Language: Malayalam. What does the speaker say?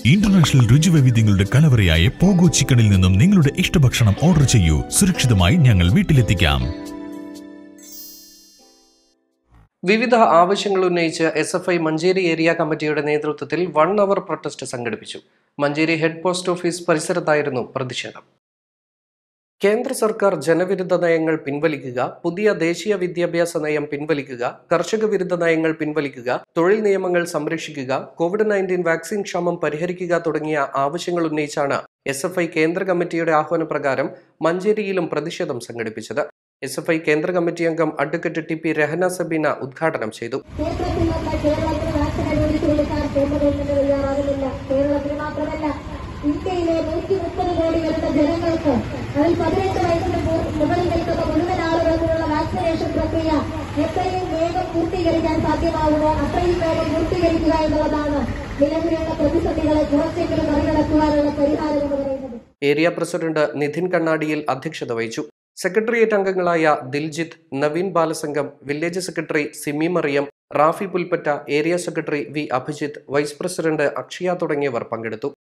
ഇന്റർനാഷണൽ രുചിവൈവിധ്യങ്ങളുടെ കലവറയായ പോഗോ ചിക്കനിൽ നിന്നും നിങ്ങളുടെ ഇഷ്ടഭക്ഷണം ഓർഡർ ചെയ്യൂ സുരക്ഷിതമായി ഞങ്ങൾ വീട്ടിലെത്തിക്കാം വിവിധ ആവശ്യങ്ങൾ ഉന്നയിച്ച് S F I Manjeri area കമ്മിറ്റിയുടെ നേതൃത്വത്തിൽ വൺ അവർ പ്രൊട്ടസ്റ്റ് സംഘടിപ്പിച്ചു മഞ്ചേരി ഹെഡ് പോസ്റ്റ് ഓഫീസ് പരിസരത്തായിരുന്നു പ്രതിഷേധം കേന്ദ്ര സർക്കാർ ജനവിരുദ്ധ നയങ്ങൾ പിൻവലിക്കുക പുതിയ ദേശീയ വിദ്യാഭ്യാസ നയം പിൻവലിക്കുക കർഷക വിരുദ്ധ നയങ്ങൾ പിൻവലിക്കുക തൊഴിൽ നിയമങ്ങൾ സംരക്ഷിക്കുക കോവിഡ് നയൻറ്റീൻ വാക്സിൻ ക്ഷാമം പരിഹരിക്കുക തുടങ്ങിയ ആവശ്യങ്ങൾ ഉന്നയിച്ചാണ് എസ് എഫ് ഐ കേന്ദ്ര കമ്മിറ്റിയുടെ ആഹ്വാനപ്രകാരം മഞ്ചേരിയിലും പ്രതിഷേധം സംഘടിപ്പിച്ചത് എസ് എഫ് ഐ കേന്ദ്ര കമ്മിറ്റി അംഗം advocate T P Rahana Sabeena ഉദ്ഘാടനം ചെയ്തു കേരളത്തിൽ നിന്ന് കേരളത്തിന് വാക്സിൻ അനുവദിച്ചു കൊടുക്കാൻ കേന്ദ്ര ഗവൺമെന്റ് തയ്യാറാകുന്നില്ല കേരളത്തിന് മാത്രമല്ല ഇന്ത്യയിലെ നൂറ്റി മുപ്പത് കോടി വരുന്ന ജനങ്ങൾക്ക് അതിൽ പതിനെട്ട് വയസ്സിന് മു- മുകളിൽ നിൽക്കുന്ന മുഴുവൻ ആളുകൾക്കുള്ള വാക്സിനേഷൻ പ്രക്രിയ എത്രയും വേഗം പൂർത്തീകരിക്കാൻ സാധ്യമാകുമോ അത്രയും വേഗം പൂർത്തീകരിക്കുക എന്നുള്ളതാണ് നിലവിലുള്ള പ്രതിസന്ധികളെ കുറച്ചെങ്കിലും മറികടക്കുവാനുള്ള പരിഹാരം എന്ന് പറയുന്നത് ഏരിയ പ്രസിഡന്റ് നിധിൻ കണ്ണാടിയിൽ അധ്യക്ഷത വഹിച്ചു സെക്രട്ടേറിയറ്റ് അംഗങ്ങളായ Diljith Naveen Balasangham village secretary Simi Mariyam Rafi Pulpatta area secretary V Abhijith vice president Akshaya തുടങ്ങിയവർ പങ്കെടുത്തു